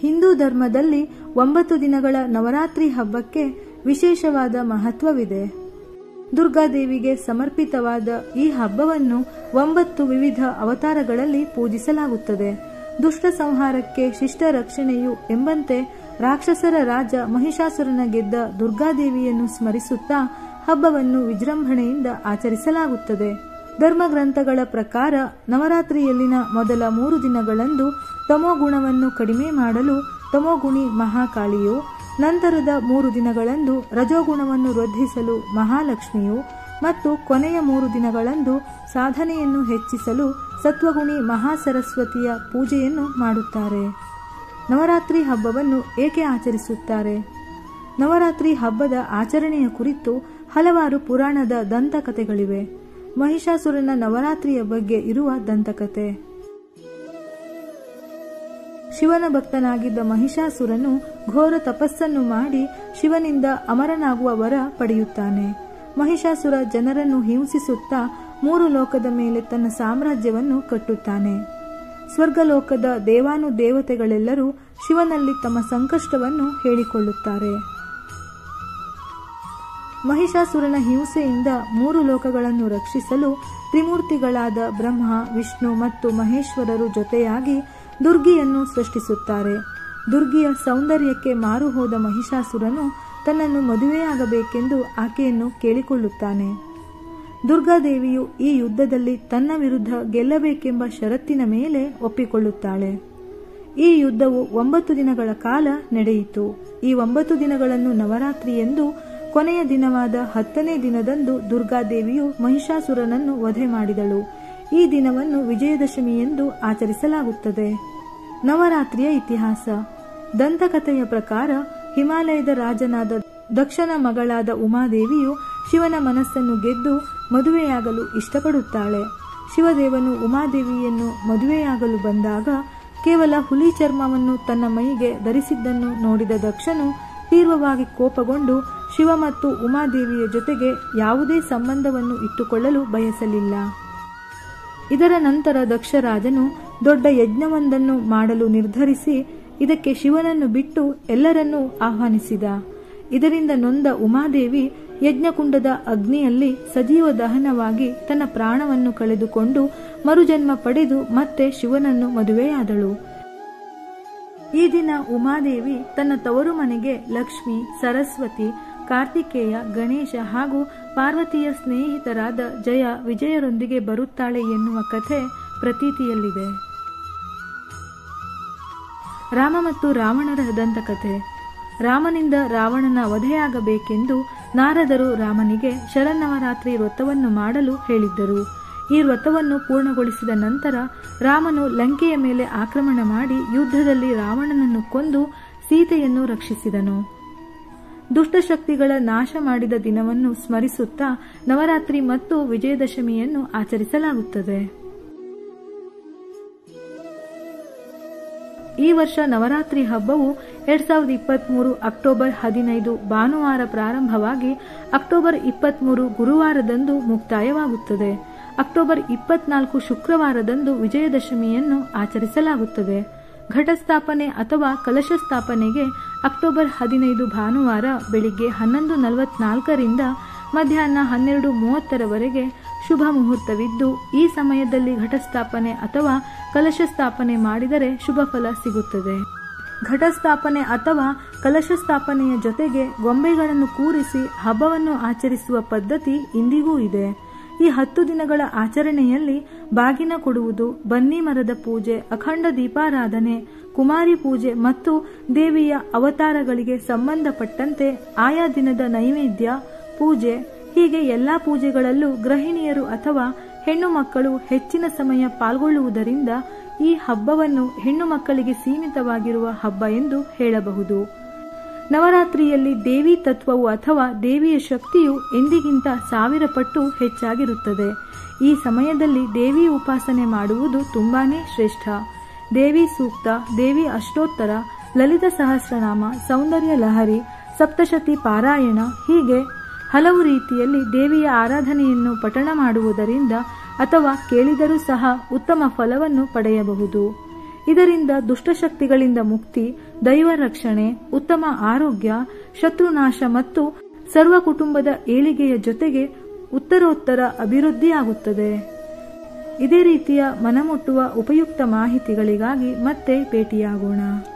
ಹಿಂದೂ ಧರ್ಮದಲ್ಲಿ ಒಂಬತ್ತು ದಿನಗಳ ನವರಾತ್ರಿ ಹಬ್ಬಕ್ಕೆ ವಿಶೇಷವಾದ ಮಹತ್ವವಿದೆ ದುರ್ಗಾದೇವಿಗೆ ಸಮರ್ಪಿತವಾದ ಈ ಹಬ್ಬವನ್ನು ಒಂಬತ್ತು ವಿವಿಧ ಅವತಾರಗಳಲ್ಲಿ ಪೂಜಿಸಲಾಗುತ್ತದೆ ದುಷ್ಟ ಸಂಹಾರಕ್ಕೆ ಶಿಷ್ಟ ರಕ್ಷಣೆಯು ಎಂಬಂತೆ ರಾಕ್ಷಸರ ರಾಜ ಮಹಿಷಾಸುರನ ಗೆದ್ದ ದುರ್ಗಾದೇವಿಯನ್ನು ಸ್ಮರಿಸುತ್ತಾ ಹಬ್ಬವನ್ನು ವಿಜೃಂಭಣೆಯಿಂದ ಆಚರಿಸಲಾಗುತ್ತದೆ ಧರ್ಮಗ್ರಂಥಗಳ ಪ್ರಕಾರ ನವರಾತ್ರಿಯಲ್ಲಿನ ಮೊದಲ ಮೂರು ದಿನಗಳಂದು ತಮೋಗುಣವನ್ನು ಕಡಿಮೆ ಮಾಡಲು ತಮೋಗುಣಿ ಮಹಾಕಾಳಿಯು ನಂತರದ ಮೂರು ದಿನಗಳಂದು ರಜೋಗುಣವನ್ನು ವೃದ್ಧಿಸಲು ಮಹಾಲಕ್ಷ್ಮಿಯು ಮತ್ತು ಕೊನೆಯ ಮೂರು ದಿನಗಳಂದು ಸಾಧನೆಯನ್ನು ಹೆಚ್ಚಿಸಲು ಸತ್ವಗುಣಿ ಮಹಾಸರಸ್ವತಿಯ ಪೂಜೆಯನ್ನು ಮಾಡುತ್ತಾರೆ ನವರಾತ್ರಿ ಹಬ್ಬವನ್ನು ಏಕೆ ಆಚರಿಸುತ್ತಾರೆ ನವರಾತ್ರಿ ಹಬ್ಬದ ಆಚರಣೆಯ ಕುರಿತು ಹಲವಾರು ಪುರಾಣದ ದಂತಕಥೆಗಳಿವೆ ಮಹಿಷಾಸುರನ ನವರಾತ್ರಿಯ ಬಗ್ಗೆ ಇರುವ ದಂತಕಥೆ ಶಿವನ ಭಕ್ತನಾಗಿದ್ದ ಮಹಿಷಾಸುರನು ಘೋರ ತಪಸ್ಸನ್ನು ಮಾಡಿ ಶಿವನಿಂದ ಅಮರನಾಗುವ ವರ ಪಡೆಯುತ್ತಾನೆ ಮಹಿಷಾಸುರ ಜನರನ್ನು ಹಿಂಸಿಸುತ್ತಾ ಮೂರು ಲೋಕದ ಮೇಲೆ ತನ್ನ ಸಾಮ್ರಾಜ್ಯವನ್ನು ಕಟ್ಟುತ್ತಾನೆ ಸ್ವರ್ಗಲೋಕದ ದೇವಾನು ದೇವತೆಗಳೆಲ್ಲರೂ ಶಿವನಲ್ಲಿ ತಮ್ಮ ಸಂಕಷ್ಟವನ್ನು ಹೇಳಿಕೊಳ್ಳುತ್ತಾರೆ ಮಹಿಷಾಸುರನ ಹಿಂಸೆಯಿಂದ ಮೂರು ಲೋಕಗಳನ್ನು ರಕ್ಷಿಸಲು ತ್ರಿಮೂರ್ತಿಗಳಾದ ಬ್ರಹ್ಮ ವಿಷ್ಣು ಮತ್ತು ಮಹೇಶ್ವರರು ಜೊತೆಯಾಗಿ ದುರ್ಗಿಯನ್ನು ಸೃಷ್ಟಿಸುತ್ತಾರೆ ದುರ್ಗಿಯ ಸೌಂದರ್ಯಕ್ಕೆ ಮಾರು ಹೋದ ಮಹಿಷಾಸುರನು ತನ್ನನ್ನು ಮದುವೆಯಾಗಬೇಕೆಂದು ಆಕೆಯನ್ನು ಕೇಳಿಕೊಳ್ಳುತ್ತಾನೆ ದುರ್ಗಾದೇವಿಯು ಈ ಯುದ್ಧದಲ್ಲಿ ತನ್ನ ವಿರುದ್ಧ ಗೆಲ್ಲಬೇಕೆಂಬ ಷರತ್ತಿನ ಮೇಲೆ ಒಪ್ಪಿಕೊಳ್ಳುತ್ತಾಳೆ ಈ ಯುದ್ಧವು ಒಂಬತ್ತು ದಿನಗಳ ಕಾಲ ನಡೆಯಿತು ಈ ಒಂಬತ್ತು ದಿನಗಳನ್ನು ನವರಾತ್ರಿ ಎಂದು ಕೊನೆಯ ದಿನವಾದ ಹತ್ತನೇ ದಿನದಂದು ದುರ್ಗಾದೇವಿಯು ಮಹಿಷಾಸುರನನ್ನು ವಧೆ ಮಾಡಿದಳು ಈ ದಿನವನ್ನು ವಿಜಯದಶಮಿ ಎಂದು ಆಚರಿಸಲಾಗುತ್ತದೆ ನವರಾತ್ರಿಯ ಇತಿಹಾಸ ದಂತಕಥೆಯ ಪ್ರಕಾರ ಹಿಮಾಲಯದ ರಾಜನಾದ ದಕ್ಷನ ಮಗಳಾದ ಉಮಾದೇವಿಯು ಶಿವನ ಮನಸ್ಸನ್ನು ಗೆದ್ದು ಮದುವೆಯಾಗಲು ಇಷ್ಟಪಡುತ್ತಾಳೆ ಶಿವದೇವನು ಉಮಾದೇವಿಯನ್ನು ಮದುವೆಯಾಗಲು ಬಂದಾಗ ಕೇವಲ ಹುಲಿ ಚರ್ಮವನ್ನು ತನ್ನ ಮೈಗೆ ಧರಿಸಿದ್ದನ್ನು ನೋಡಿದ ದಕ್ಷನು ತೀವ್ರವಾಗಿ ಕೋಪಗೊಂಡು ಶಿವ ಮತ್ತು ಉಮಾದೇವಿಯ ಜೊತೆಗೆ ಯಾವುದೇ ಸಂಬಂಧವನ್ನು ಇಟ್ಟುಕೊಳ್ಳಲು ಬಯಸಲಿಲ್ಲ ಇದರ ನಂತರ ದಕ್ಷರಾಜನು ದೊಡ್ಡ ಯಜ್ಞವೊಂದನ್ನು ಮಾಡಲು ನಿರ್ಧರಿಸಿ ಇದಕ್ಕೆ ಶಿವನನ್ನು ಬಿಟ್ಟು ಎಲ್ಲರನ್ನೂ ಆಹ್ವಾನಿಸಿದ ಇದರಿಂದ ನೊಂದ ಉಮಾದೇವಿ ಯಜ್ಞಕುಂಡದ ಅಗ್ನಿಯಲ್ಲಿ ಸಜೀವ ದಹನವಾಗಿ ತನ್ನ ಪ್ರಾಣವನ್ನು ಕಳೆದುಕೊಂಡು ಮರುಜನ್ಮ ಪಡೆದು ಮತ್ತೆ ಶಿವನನ್ನು ಮದುವೆಯಾದಳು ಈ ದಿನ ಉಮಾದೇವಿ ತನ್ನ ತವರು ಮನೆಗೆ ಲಕ್ಷ್ಮಿ ಸರಸ್ವತಿ ಕಾರ್ತಿಕೇಯ ಗಣೇಶ ಹಾಗೂ ಪಾರ್ವತಿಯ ಸ್ನೇಹಿತರಾದ ಜಯ ವಿಜಯರೊಂದಿಗೆ ಬರುತ್ತಾಳೆ ಎನ್ನುವ ಕಥೆ ಪ್ರತೀತಿಯಲ್ಲಿದೆ ರಾಮ ಮತ್ತು ರಾವಣರ ದಂತಕಥೆ ರಾಮನಿಂದ ರಾವಣನ ವಧೆಯಾಗಬೇಕೆಂದು ನಾರದರು ರಾಮನಿಗೆ ಶರನ್ನವರಾತ್ರಿ ವ್ರತವನ್ನು ಮಾಡಲು ಹೇಳಿದ್ದರು ಈ ವ್ರತವನ್ನು ಪೂರ್ಣಗೊಳಿಸಿದ ನಂತರ ರಾಮನು ಲಂಕೆಯ ಮೇಲೆ ಆಕ್ರಮಣ ಮಾಡಿ ಯುದ್ಧದಲ್ಲಿ ರಾವಣನನ್ನು ಕೊಂದು ಸೀತೆಯನ್ನು ರಕ್ಷಿಸಿದನು ದುಷ್ಟಶಕ್ತಿಗಳ ನಾಶ ಮಾಡಿದ ದಿನವನ್ನು ಸ್ಮರಿಸುತ್ತಾ ನವರಾತ್ರಿ ಮತ್ತು ವಿಜಯದಶಮಿಯನ್ನು ಆಚರಿಸಲಾಗುತ್ತದೆ ಈ ವರ್ಷ ನವರಾತ್ರಿ ಹಬ್ಬವು ಎರಡ್ ಸಾವಿರದ ಇಪ್ಪತ್ಮೂರು ಅಕ್ಟೋಬರ್ ಹದಿನೈದು ಭಾನುವಾರ ಪ್ರಾರಂಭವಾಗಿ ಅಕ್ಟೋಬರ್ ಇಪ್ಪತ್ಮೂರು ಗುರುವಾರದಂದು ಮುಕ್ತಾಯವಾಗುತ್ತದೆ ಅಕ್ಟೋಬರ್ ಇಪ್ಪತ್ನಾಲ್ಕು ಶುಕ್ರವಾರದಂದು ವಿಜಯದಶಮಿಯನ್ನು ಆಚರಿಸಲಾಗುತ್ತದೆ ಘಟಸ್ಥಾಪನೆ ಅಥವಾ ಕಲಶ ಸ್ಥಾಪನೆಗೆ ಅಕ್ಟೋಬರ್ ಹದಿನೈದು ಭಾನುವಾರ ಬೆಳಿಗ್ಗೆ ಹನ್ನೊಂದು ನಲವತ್ನಾಲ್ಕರಿಂದ ಮಧ್ಯಾಹ್ನ ಹನ್ನೆರಡು ಮೂವತ್ತರವರೆಗೆ ಶುಭ ಮುಹೂರ್ತವಿದ್ದು ಈ ಸಮಯದಲ್ಲಿ ಘಟಸ್ಥಾಪನೆ ಅಥವಾ ಕಲಶ ಸ್ಥಾಪನೆ ಮಾಡಿದರೆ ಶುಭ ಫಲ ಸಿಗುತ್ತದೆ ಘಟಸ್ಥಾಪನೆ ಅಥವಾ ಕಲಶ ಸ್ಥಾಪನೆಯ ಜೊತೆಗೆ ಗೊಂಬೆಗಳನ್ನು ಕೂರಿಸಿ ಹಬ್ಬವನ್ನು ಆಚರಿಸುವ ಪದ್ಧತಿ ಇಂದಿಗೂ ಇದೆ ಈ ಹತ್ತು ದಿನಗಳ ಆಚರಣೆಯಲ್ಲಿ ಬಾಗಿನ ಕೊಡುವುದು ಬನ್ನಿ ಮರದ ಪೂಜೆ ಅಖಂಡ ದೀಪಾರಾಧನೆ ಕುಮಾರಿ ಪೂಜೆ ಮತ್ತು ದೇವಿಯ ಅವತಾರಗಳಿಗೆ ಸಂಬಂಧಪಟ್ಟಂತೆ ಆಯಾ ದಿನದ ನೈವೇದ್ಯ ಪೂಜೆ ಹೀಗೆ ಎಲ್ಲಾ ಪೂಜೆಗಳಲ್ಲೂ ಗೃಹಿಣಿಯರು ಅಥವಾ ಹೆಣ್ಣು ಮಕ್ಕಳು ಹೆಚ್ಚಿನ ಸಮಯ ಪಾಲ್ಗೊಳ್ಳುವುದರಿಂದ ಈ ಹಬ್ಬವನ್ನು ಹೆಣ್ಣು ಮಕ್ಕಳಿಗೆ ಸೀಮಿತವಾಗಿರುವ ಹಬ್ಬ ಎಂದು ಹೇಳಬಹುದು ನವರಾತ್ರಿಯಲ್ಲಿ ದೇವಿ ತತ್ವವು ಅಥವಾ ದೇವಿಯ ಶಕ್ತಿಯು ಎಂದಿಗಿಂತ ಸಾವಿರ ಪಟ್ಟು ಹೆಚ್ಚಾಗಿರುತ್ತದೆ ಈ ಸಮಯದಲ್ಲಿ ದೇವಿ ಉಪಾಸನೆ ಮಾಡುವುದು ತುಂಬಾನೇ ಶ್ರೇಷ್ಠ ದೇವಿ ಸೂಕ್ತ ದೇವಿ ಅಷ್ಟೋತ್ತರ ಲಲಿತ ಸಹಸ್ರನಾಮ ಸೌಂದರ್ಯ ಲಹರಿ ಸಪ್ತಶತಿ ಪಾರಾಯಣ ಹೀಗೆ ಹಲವು ರೀತಿಯಲ್ಲಿ ದೇವಿಯ ಆರಾಧನೆಯನ್ನು ಪಠಣ ಮಾಡುವುದರಿಂದ ಅಥವಾ ಕೇಳಿದರೂ ಸಹ ಉತ್ತಮ ಫಲವನ್ನು ಪಡೆಯಬಹುದು ಇದರಿಂದ ದುಷ್ಟಶಕ್ತಿಗಳಿಂದ ಮುಕ್ತಿ ದೈವ ರಕ್ಷಣೆ ಉತ್ತಮ ಆರೋಗ್ಯ ಶತ್ರುನಾಶ ಮತ್ತು ಸರ್ವ ಕುಟುಂಬದ ಏಳಿಗೆಯ ಜೊತೆಗೆ ಉತ್ತರೋತ್ತರ ಅಭಿವೃದ್ಧಿಯಾಗುತ್ತದೆ ಇದೇ ರೀತಿಯ ಮನಮುಟ್ಟುವ ಉಪಯುಕ್ತ ಮಾಹಿತಿಗಳಿಗಾಗಿ ಮತ್ತೆ ಭೇಟಿಯಾಗೋಣ